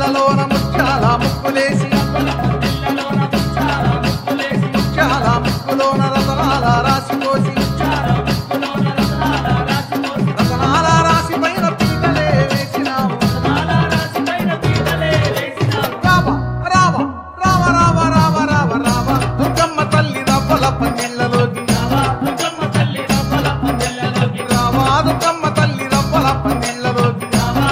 పందిళ్ళలోన ముత్యాల ముక్కులేసి ముత్యాల ముక్కులోన రతనాల రాసి పోసి రతనాల రాసి పైన పీటలే వేసినాము రావ రావ రావ రావ రావ రావ రావ దుర్గమ్మ తల్లి రవ్వల పందిళ్ళలోకి రావా దుర్గమ్మ తల్లి రవ్వల పందిళ్ళలోకి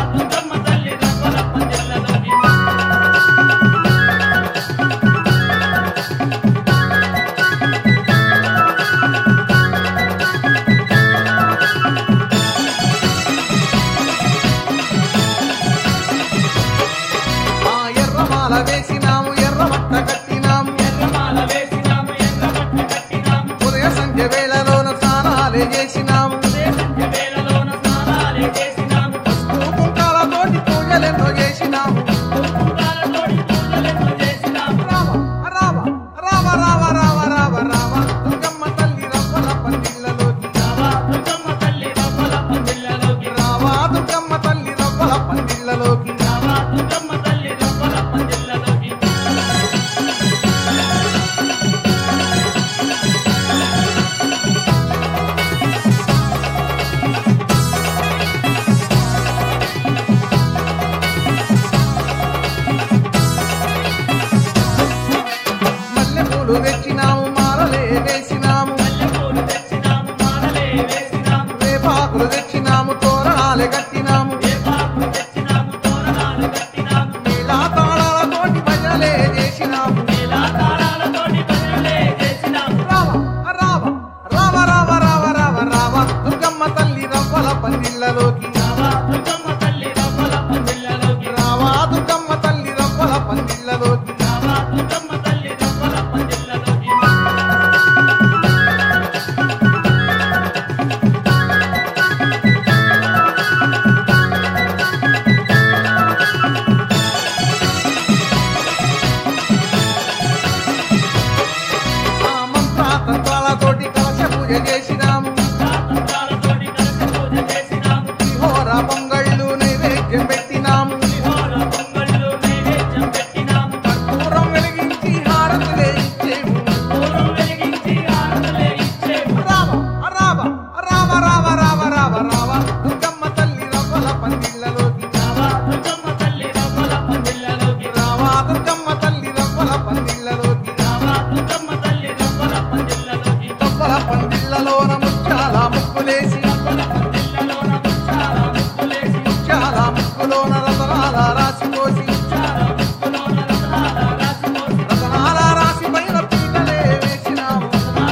ఆ ఎర్రమాల వేసినాము ఎర్రమట్ట కట్టినాము ఉదయ సంధ్య వేళలోన స్నానాలే చేసినాము కుంకాలతోటి పూజలెన్నో చేసినాము రావ రావ రావ రావ రావ రావ రావ దుర్గమ్మ తల్లి రవ్వల పందిళ్ళలోకి రావా దుర్గమ్మ తల్లి రవ్వల పందిళ్ళలోకి మల్లె పూలు తెచ్చినాము మాలలే వేసినాము వేపాకులు తెచ్చినాము తోరణాలే కట్టినాము నీలా తాళాలతోటి భజనలే చేసినాము రావ రావ రావ రావ రావ రావ రావ దుర్గమ్మ తల్లి రవ్వల పందిళ్ళలోకి రావా దుర్గమ్మ తల్లి రవ్వల పందిళ్ళలోకి ఆ మంత్రాతంత్రాలతోటి కలశ పూజ చేసినాము విహోర పొంగళ్ళు నైవేద్యం పెట్టినాము కర్పూరం వెలిగించి హారతులే ఇచ్చేము రావ రావ రావ రావ రావ రావ రావ దుర్గమ్మ తల్లి రవ్వల పందిళ్ళలోకి రావా దుర్గమ్మ తల్లి రవ్వల పందిళ్ళలోకి రవ్వల పందిళ్ళలోన ముత్యాల ముక్కులేసి ముత్యాల ముక్కులోన రతనాల రాసి పోసి రతనాల రాసి పైన పీటలే వేసినాము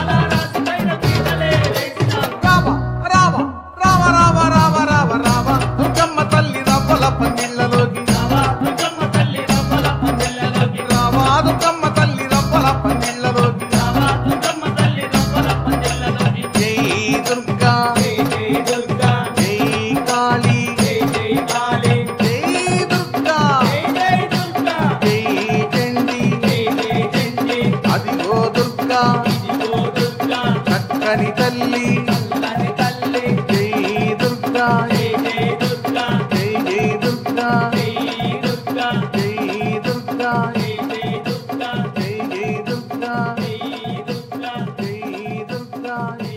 రావ రావ రావ రావ రావ రావ రావ దుర్గమ్మ తల్లి రవ్వల పందిళ్ళలోకి రావా దుర్గమ్మ తల్లి రవ్వల పందిళ్ళలోకి జై దుర్గా జై కాళీ జై దుర్గా జై చండి అదిగో దుర్గా చక్కని తల్లి జై దుర్గా జై జై దుర్గా జై దుర్గా జై దుర్గా జై దుర్గా జై